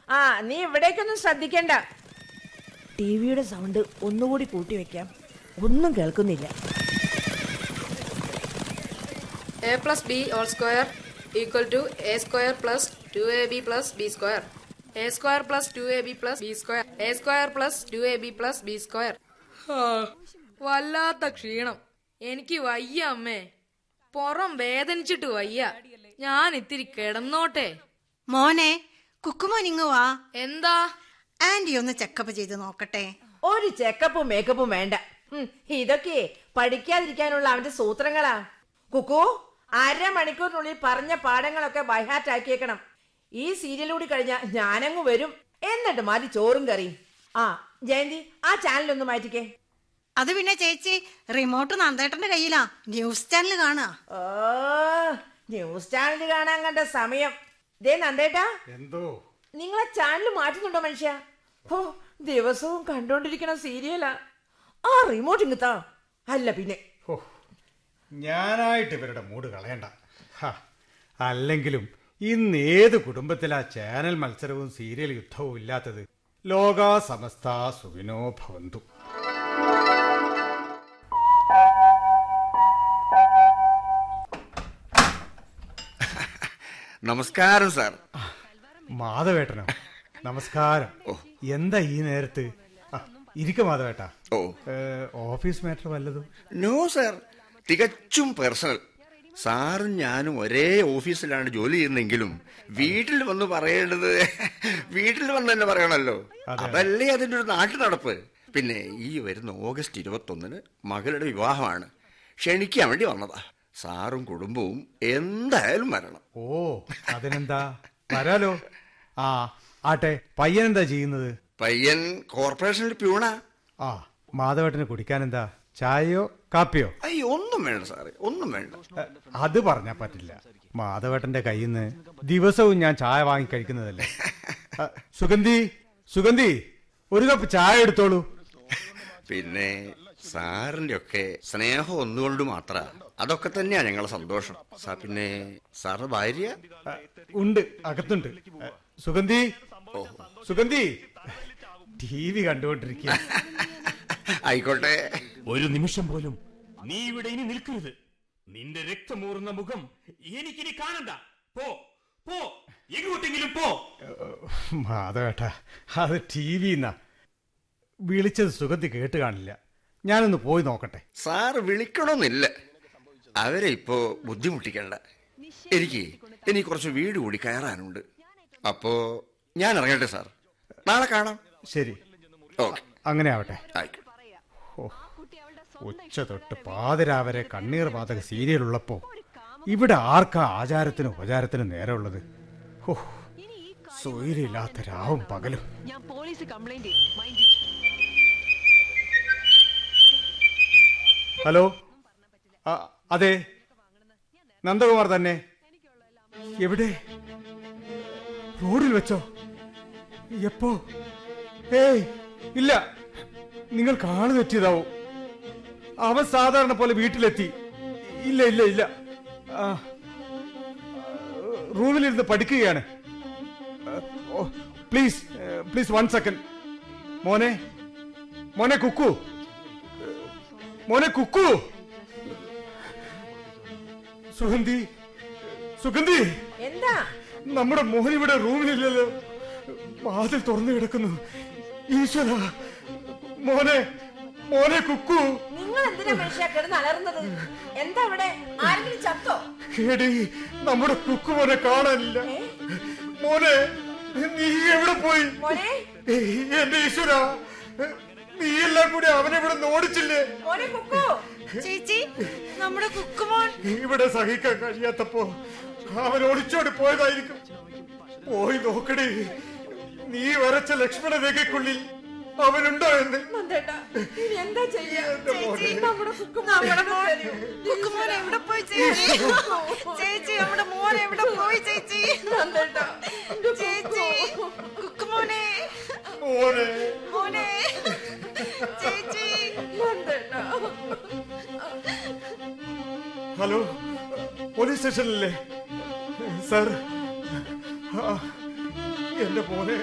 ആ നീ ഇവിടേക്കൊന്നും ശ്രദ്ധിക്കണ്ട ടി വിയുടെ സൗണ്ട് ഒന്നുകൂടി കൂട്ടി വെക്കാം ഒന്നും കേൾക്കുന്നില്ല A plus B whole square equal to A square plus two A B plus B square A square plus two A B plus B square A square plus two A B plus B square വല്ലാത്ത ക്ഷീണം എനിക്ക് വയ്യ അമ്മേ പുറം വേദനിച്ചിട്ട് വയ്യ ഞാൻ ഇത്തിരി കിടന്നോട്ടെ മോനെ കുക്കുമോൻ ഇങ്ങ് വാ എന്താ ആന്റി ഒന്ന് ചെക്കപ്പ് ചെയ്ത് നോക്കട്ടെ ഒരു ചെക്കപ്പും മേക്കപ്പും വേണ്ട ഉം, ഇതൊക്കെ പഠിക്കാതിരിക്കാനുള്ള അവന്റെ സൂത്രങ്ങളാ കുക്കു അരമണിക്കൂറിനുള്ളിൽ പറഞ്ഞ പാഠങ്ങളൊക്കെ ബൈഹാറ്റ് ആക്കിയേക്കണം ഈ സീരിയൽ കൂടി കഴിഞ്ഞാൽ ഞാനങ്ങ് വരും എന്നിട്ട് മതി ചോറും കറിയും ആ ജയന്തി ആ ചാനലൊന്ന് മാറ്റിക്കേ അത് പിന്നെ ചേച്ചി റിമോട്ട് നന്ദേട്ടന്റെ കയ്യിലാ ന്യൂസ് ചാനൽ കാണാ ഓ ന്യൂസ് ചാനൽ കാണാൻ കണ്ട സമയം ദേ നന്ദേട്ടാ എന്തോ നിങ്ങളെ ചാനൽ മാറ്റുന്നുണ്ടോ മനുഷ്യ ഓ ദിവസവും കണ്ടോണ്ടിരിക്കണ സീരിയലാ ആ റിമോട്ട് ഇങ്ങത്താ അല്ല പിന്നെ ഹോ ഞാനായിട്ട് ഇവരുടെ മൂഡ് കളയണ്ട ഹ, അല്ലെങ്കിലും ഇന്ന് ഏത് കുടുംബത്തിലാ ചാനൽ മത്സരവും സീരിയൽ യുദ്ധവും ഇല്ലാത്തത് ലോകാ സമസ്ത സുഖിനോ ഭവന്തു നമസ്കാരം സാർ മാധവേട്ടനോ നമസ്കാരം എന്താ ഈ നേരത്ത് ആ, ഇരിക്ക മാധവേട്ടാ ഓ ഏ, ഓഫീസ് മാറ്റർ വല്ലതും നോ സാർ തികച്ചും പേഴ്സണൽ സാറും ഞാനും ഒരേ ഓഫീസിലാണ് ജോലി ചെയ്യുന്നെങ്കിലും വീട്ടിൽ വന്ന് പറയേണ്ടത് വീട്ടിൽ വന്ന് തന്നെ പറയണല്ലോ അതല്ലേ അതിന്റെ ഒരു നാട്ടു നടപ്പ് പിന്നെ ഈ വരുന്ന ഓഗസ്റ്റ് ഇരുപത്തൊന്നിന് മകളുടെ വിവാഹമാണ് ക്ഷണിക്കാൻ വേണ്ടി വന്നതാ സാറും കുടുംബവും എന്തായാലും വരണം ഓ അതിനെന്താ വരാലോ ആ ആട്ടെ പയ്യൻ എന്താ ചെയ്യുന്നത് പയ്യൻ കോർപ്പറേഷനിൽ പ്യൂണാ ആ മാധവേട്ടന് കുടിക്കാൻ എന്താ ചായയോ കാപ്പിയോ അയ്യോ ഒന്നും വേണ്ട സാറേ ഒന്നും വേണ്ട എ, അത് പറഞ്ഞാ പറ്റില്ല മാധവേട്ടന്റെ കയ്യിൽ നിന്ന് ദിവസവും ഞാൻ ചായ വാങ്ങി കഴിക്കുന്നതല്ലേ അ, സുഗന്ധി സുഗന്ധി ഒരു കപ്പ് ചായ എടുത്തോളൂ പിന്നെ സാറിന്റെ ഒക്കെ സ്നേഹം ഒന്നുകൊണ്ട് മാത്ര അതൊക്കെ തന്നെയാ ഞങ്ങളെ സന്തോഷം സാ പിന്നെ സാറ് ഭാര്യ അ, ഉണ്ട് അകത്തുണ്ട് എ, സുഗന്ധി സുഗന്ധി ടി വി കണ്ടുകൊണ്ടിരിക്കുക ആയിക്കോട്ടെ ഒരു നിമിഷം പോലും നീ ഇവിടെ ഇനി നിൽക്കരുത് നിന്റെ രക്തമൂറുന്ന മുഖം എനിക്കിനി കാണണ്ട പോ പോ എങ്ങോട്ടെങ്കിലും പോ മാധവേട്ട അത് ടി വി എന്നാ വിളിച്ചത് സുഗന്ധി കേട്ട് കാണില്ല ഞാനൊന്ന് പോയി നോക്കട്ടെ സാറ് വിളിക്കണമെന്നില്ല അവരെ ഇപ്പോ ബുദ്ധിമുട്ടിക്കണ്ട എനിക്ക് ഇനി കുറച്ച് വീട് കൂടി കയറാനുണ്ട് അപ്പോ ഞാൻ ഇറങ്ങട്ടെ സാർ നാളെ കാണാം ശരി ഓക്കെ അങ്ങനെ ആവട്ടെ ആയിക്കോട്ടെ ഉച്ച തൊട്ട് പാതിരാവരെ കണ്ണീർ പാതക സീരിയൽ ഉള്ളപ്പോ ഇവിടെ ആർക്കാ ആചാരത്തിനും ഉപചാരത്തിനും നേരമുള്ളത് ഹോ സ്വൈര്യമില്ലാത്ത രാവും പകലും ഞാൻ പോലീസ് കംപ്ലൈന്റ് ചെയ്യും മൈൻഡ് ഇറ്റ് ഹലോ ആ, അതെ നന്ദകുമാർ തന്നെ എവിടെ റോഡിൽ വെച്ചോ എപ്പോ ഏയ് ഇല്ല നിങ്ങൾ കാണു തെറ്റിയതാവും അവൻ സാധാരണ പോലെ വീട്ടിലെത്തി ഇല്ല ഇല്ല ഇല്ല ആ, റൂമിലിരുന്ന് പഠിക്കുകയാണ് ഓ, പ്ലീസ് പ്ലീസ് വൺ സെക്കൻഡ് മോനെ മോനെ കുക്കു മോനെ കുക്കു സുഗന്ധി സുഗന്ധി എന്താ നമ്മുടെ മോൻ ഇവിടെ റൂമിലില്ലല്ലോ വാതിൽ തുറന്നു കിടക്കുന്നു ഈശ്വര മോനെ മോനെ കുക്കു നിങ്ങൾ എന്തിനാ മനുഷ്യ കിടന്ന് അലർന്നത് എന്താ ഇവിടെ ആരെങ്കിലും ചത്തോ എടി നമ്മുടെ കുക്കു മോനെ കാണാനില്ല മോനെ നീ എവിടെ പോയി മോനെ ഏയ്, എന്റെ ഈശ്വര നീ എല്ലാം കൂടി അവനെ ഇവിടെ ഓടിച്ചില്ലേ മോനെ കുക്കു ചേച്ചി നമ്മുടെ കുക്കുമോൻ ഇവിടെ സഹിക്കാൻ കഴിയാത്തപ്പോ അവൻ ഒളിച്ചോടി പോയതായിരിക്കും പോയി നോക്കടി നീ വരച്ച ലക്ഷ്മണ രേഖയ്ക്കുള്ളിൽ അവനുണ്ടോ എന്ന് നന്ദേട്ടാ ഇനി എന്താ ചെയ്യാ എന്റെ മോനെ. നമ്മുടെ കുക്കു നമ്മുടെ മോൻ കുക്കുമോൻ എവിടെ പോയി ചേച്ചി ചേച്ചി നമ്മുടെ മോൻ എവിടെ പോയി ചേച്ചി നന്ദേട്ടാ ചേച്ചി കുക്കുമോനെ മോനെ മോനെ ചേച്ചി നന്ദേട്ടാ ഹലോ പോലീസ് സ്റ്റേഷനിലല്ലേ സാർ ആ, എന്റെ മോനെ